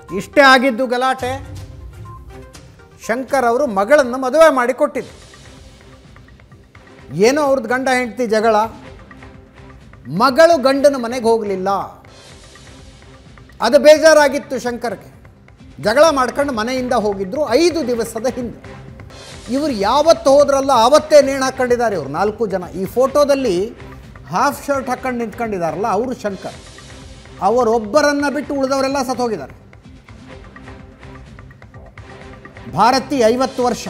ಇಷ್ಟೇ ಆಗಿದ್ದು ಗಲಾಟೆ ಶಂಕರ್ ಅವರು ಮಗಳನ್ನು ಮದುವೆ ಮಾಡಿ ಕೊಟ್ಟಿದ್ದು ಏನೋ ಅವ್ರದ್ದು ಗಂಡ ಹೆಂಡತಿ ಜಗಳ ಮಗಳು ಗಂಡನ ಮನೆಗೆ ಹೋಗಲಿಲ್ಲ ಅದು ಬೇಜಾರಾಗಿತ್ತು ಶಂಕರ್ಗೆ ಜಗಳ ಮಾಡ್ಕೊಂಡು ಮನೆಯಿಂದ ಹೋಗಿದ್ರು ಐದು ದಿವಸದ ಹಿಂದೆ ಇವರು ಯಾವತ್ತು ಹೋದ್ರಲ್ಲ ಆವತ್ತೇ ನೇಣು ಹಾಕ್ಕೊಂಡಿದ್ದಾರೆ ಇವರು ನಾಲ್ಕು ಜನ ಈ ಫೋಟೋದಲ್ಲಿ ಹಾಫ್ ಶರ್ಟ್ ಹಾಕ್ಕೊಂಡು ನಿಂತ್ಕೊಂಡಿದ್ದಾರಲ್ಲ ಅವರು ಶಂಕರ್ ಅವರೊಬ್ಬರನ್ನು ಬಿಟ್ಟು ಉಳಿದವರೆಲ್ಲ ಸತ್ತು ಹೋಗಿದ್ದಾರೆ ಭಾರತಿ ಐವತ್ತು ವರ್ಷ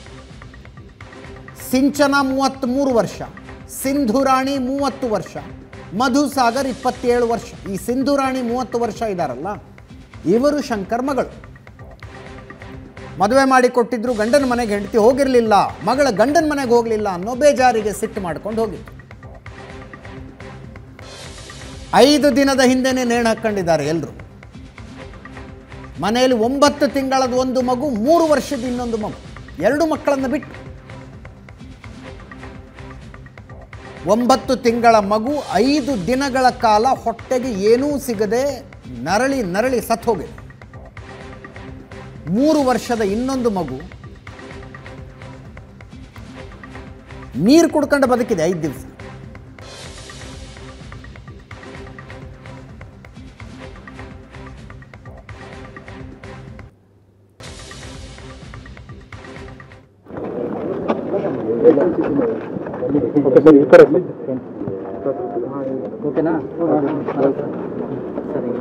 ಸಿಂಚನ ಮೂವತ್ತ್ಮೂರು ವರ್ಷ ಸಿಂಧುರಾಣಿ ಮೂವತ್ತು ವರ್ಷ ಮಧುಸಾಗರ್ ಇಪ್ಪತ್ತೇಳು ವರ್ಷ ಈ ಸಿಂಧುರಾಣಿ ಮೂವತ್ತು ವರ್ಷ ಇದ್ದಾರಲ್ಲ ಇವರು ಶಂಕರ್ ಮಗಳು ಮದುವೆ ಮಾಡಿ ಕೊಟ್ಟಿದ್ರು ಗಂಡನ ಮನೆಗೆ ಹೆಂಡತಿ ಹೋಗಿರಲಿಲ್ಲ ಮಗಳ ಗಂಡನ ಮನೆಗೆ ಹೋಗಲಿಲ್ಲ ಅನ್ನೋ ಬೇಜಾರಿಗೆ ಸಿಟ್ಟು ಮಾಡ್ಕೊಂಡು ಹೋಗಿತ್ತು ಐದು ದಿನದ ಹಿಂದೆನೇ ನೇಣು ಹಾಕ್ಕೊಂಡಿದ್ದಾರೆ ಎಲ್ಲರೂ ಮನೆಯಲ್ಲಿ ಒಂಬತ್ತು ತಿಂಗಳದ ಒಂದು ಮಗು ಮೂರು ವರ್ಷದ ಇನ್ನೊಂದು ಮಗು ಎರಡು ಮಕ್ಕಳನ್ನು ಬಿಟ್ಟು ಒಂಬತ್ತು ತಿಂಗಳ ಮಗು ಐದು ದಿನಗಳ ಕಾಲ ಹೊಟ್ಟೆಗೆ ಏನೂ ಸಿಗದೆ ನರಳಿ ನರಳಿ ಸತ್ತು ಹೋಗಿದೆ ಮೂರು ವರ್ಷದ ಇನ್ನೊಂದು ಮಗು ನೀರು ಕುಡ್ಕೊಂಡು ಬದುಕಿದೆ ಐದು ದಿವಸ ಓಕೆನಾ ಸರ್ ಈಗ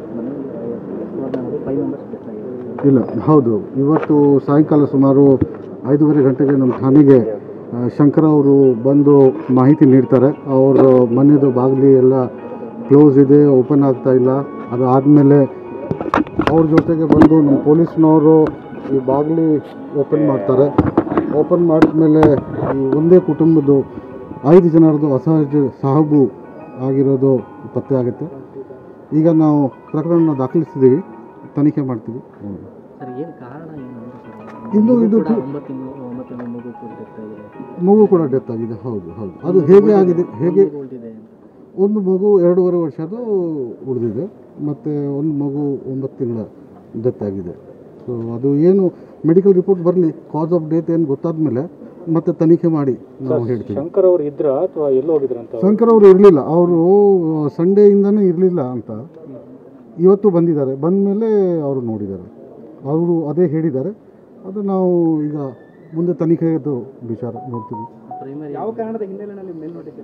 ಫೈವ್ ಮೆಂಬರ್ಸ್ ಬೇಕಾಗಿದೆ ಇಲ್ಲ ಹೌದು ಇವತ್ತು ಸಾಯಂಕಾಲ ಸುಮಾರು ಐದೂವರೆ ಗಂಟೆಗೆ ನಮ್ಮ ಠಾಣೆಗೆ ಆ, ಶಂಕರ ಅವರು ಬಂದು ಮಾಹಿತಿ ನೀಡ್ತಾರೆ ಅವರು ಮನೆಯದು ಬಾಗಿಲು ಎಲ್ಲ ಕ್ಲೋಸ್ ಇದೆ ಓಪನ್ ಆಗ್ತಾ ಇಲ್ಲ ಅದು ಆದಮೇಲೆ ಅವ್ರ ಜೊತೆಗೆ ಬಂದು ನಮ್ಮ ಪೊಲೀಸ್ನವರು ಈ ಬಾಗಿಲು ಓಪನ್ ಮಾಡ್ತಾರೆ ಓಪನ್ ಮಾಡಿದ್ಮೇಲೆ ಈ ಒಂದೇ ಕುಟುಂಬದ್ದು ಐದು ಜನರದು ಅಸಹಜ ಸಾಹಬು ಆಗಿರೋದು ಪತ್ತೆ ಆಗುತ್ತೆ ಈಗ ನಾವು ಪ್ರಕರಣ ದಾಖಲಿಸಿದ್ದೀವಿ ತನಿಖೆ ಮಾಡ್ತೀವಿ ಸರ್ ಏನು ಕಾರಣ ಏನು ಅಂತ ಸರ್ ಇನ್ನು ಇದು ಕೂಡ ಒಂಬತ್ತು ತಿಂಗಳು ಒಂಬತ್ತು ತಿಂಗಳು ಮಗು ಕೂಡ ಡೆತ್ ಆಗಿದೆ ಮಗು ಕೂಡ ಡೆತ್ ಆಗಿದೆ ಹೌದು ಹೌದು ಅದು ಹೇಗೆ ಆಗಿದೆ ಹೇಗೆ ಮಗು ಉಳಿದಿದೆ ಅಂತ ಒಂದು ಮಗು ಎರಡೂವರೆ ವರ್ಷದ್ದು ಉಳಿದಿದೆ ಮತ್ತು ಒಂದು ಮಗು ಒಂಬತ್ತು ತಿಂಗಳ ಡೆತ್ ಆಗಿದೆ ಸೊ ಅದು ಏನು ಮೆಡಿಕಲ್ ರಿಪೋರ್ಟ್ ಬರಲಿ ಕಾಸ್ ಆಫ್ ಡೆತ್ ಏನು ಗೊತ್ತಾದ ಮೇಲೆ ಮತ್ತೆ ತನಿಖೆ ಮಾಡಿ ನಾವು ಹೇಳ್ತೀವಿ ಶಂಕರ್ ಅವ್ರು ಇದ್ರ ಅಥವಾ ಎಲ್ಲೋ ಹೋಗಿದ್ರಂತ ಶಂಕರ್ ಅವರು ಇರಲಿಲ್ಲ ಅವರು ಸಂಡೇಯಿಂದನೇ ಇರಲಿಲ್ಲ ಅಂತ ಇವತ್ತು ಬಂದಿದ್ದಾರೆ ಬಂದ ಮೇಲೆ ಅವರು ನೋಡಿದ್ದಾರೆ ಅವರು ಅದೇ ಹೇಳಿದ್ದಾರೆ ಅದು ನಾವು ಈಗ ಮುಂದೆ ತನಿಖೆದು ವಿಚಾರ ನೋಡ್ತೀವಿ ಪ್ರೈಮರಿ ಯಾವ ಕಾರಣದ ಹಿನ್ನೆಲೆಯಲ್ಲಿ ಮೇಲ್ ನೋಟಿಸ್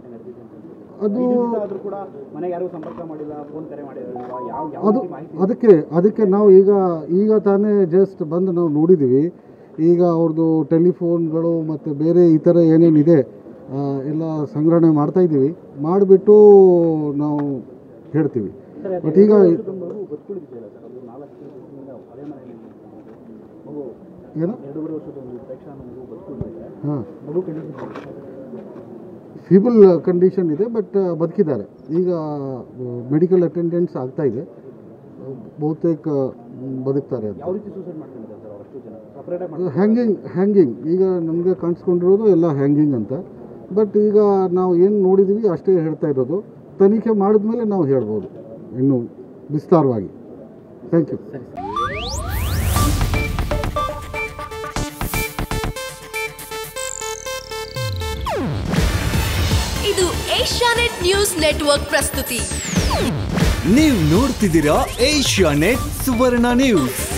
ಅದು ಆದ್ರೂ ಕೂಡ ಮನೆಗೆ ಯಾರು ಸಂಪರ್ಕ ಮಾಡಿಲ್ಲ ಫೋನ್ ಕರೆ ಮಾಡಿರಲಿಲ್ಲ ಯಾವ ಯಾವ ಅದು ಅದಕ್ಕೆ ಅದಕ್ಕೆ ನಾವು ಈಗ ಈಗ ತಾನೇ ಜಸ್ಟ್ ಬಂದು ನಾವು ನೋಡಿದ್ದೀವಿ ಈಗ ಅವ್ರದ್ದು ಟೆಲಿಫೋನ್ಗಳು ಮತ್ತು ಬೇರೆ ಈ ಥರ ಏನೇನಿದೆ ಆ, ಎಲ್ಲ ಸಂಗ್ರಹಣೆ ಮಾಡ್ತಾ ಇದ್ದೀವಿ ಮಾಡಿಬಿಟ್ಟು ನಾವು ಹೇಳ್ತೀವಿ ಬಟ್ ಈಗ ಮಗು ಬದುಕುಳಿದಿದೆಯಲ್ಲ ಸರ್ ಅದು ನಾಲ್ಕು ತಿಂಗಳಿಂದ ಹಳೆ ಮನೆಯಲ್ಲಿ ಮಗು ಏನು ಎರಡೂವರೆ ವರ್ಷದ ಒಂದು ಪ್ರೇಕ್ಷಾ ಮಗು ಬದುಕುಳಿದಿದೆ ಹಾಂ ಮಗು ಕಂಡಿದ್ದು ಫಿಬಲ್ ಕಂಡೀಷನ್ ಇದೆ ಬಟ್ ಬದುಕಿದ್ದಾರೆ ಈಗ ಮೆಡಿಕಲ್ ಅಟೆಂಡೆನ್ಸ್ ಆಗ್ತಾ ಇದೆ ಬಹುತೇಕ ಮ್, ಬದುಕ್ತಾರೆ ಅಂತ ಯಾವ ರೀತಿ ಸೂಸೈಡ್ ಮಾಡ್ಕೊಂಡಿದ್ದಾರೆ ಸರ್ ಅಷ್ಟು ಜನ ಸಪ್ರೇಟ್ ಹ್ಯಾಂಗಿಂಗ್ ಹ್ಯಾಂಗಿಂಗ್ ಈಗ ನಮಗೆ ಕಾಣಿಸ್ಕೊಂಡಿರೋದು ಎಲ್ಲ ಹ್ಯಾಂಗಿಂಗ್ ಅಂತ ಬಟ್ ಈಗ ನಾವು ಏನು ನೋಡಿದ್ದೀವಿ ಅಷ್ಟೇ ಹೇಳ್ತಾ ಇರೋದು ತನಿಖೆ ಮಾಡಿದ್ಮೇಲೆ ನಾವು ಹೇಳ್ಬೋದು ಇನ್ನು ವಿಸ್ತಾರವಾಗಿ ಥ್ಯಾಂಕ್ ಯು ಇದು ಏಷ್ಯಾನೆಟ್ ನ್ಯೂಸ್ ನೆಟ್ವರ್ಕ್ ಪ್ರಸ್ತುತಿ ನೀವು ನೋಡ್ತಿದ್ದೀರಾ ಏಷ್ಯಾ ನೆಟ್ ಸುವರ್ಣ ನ್ಯೂಸ್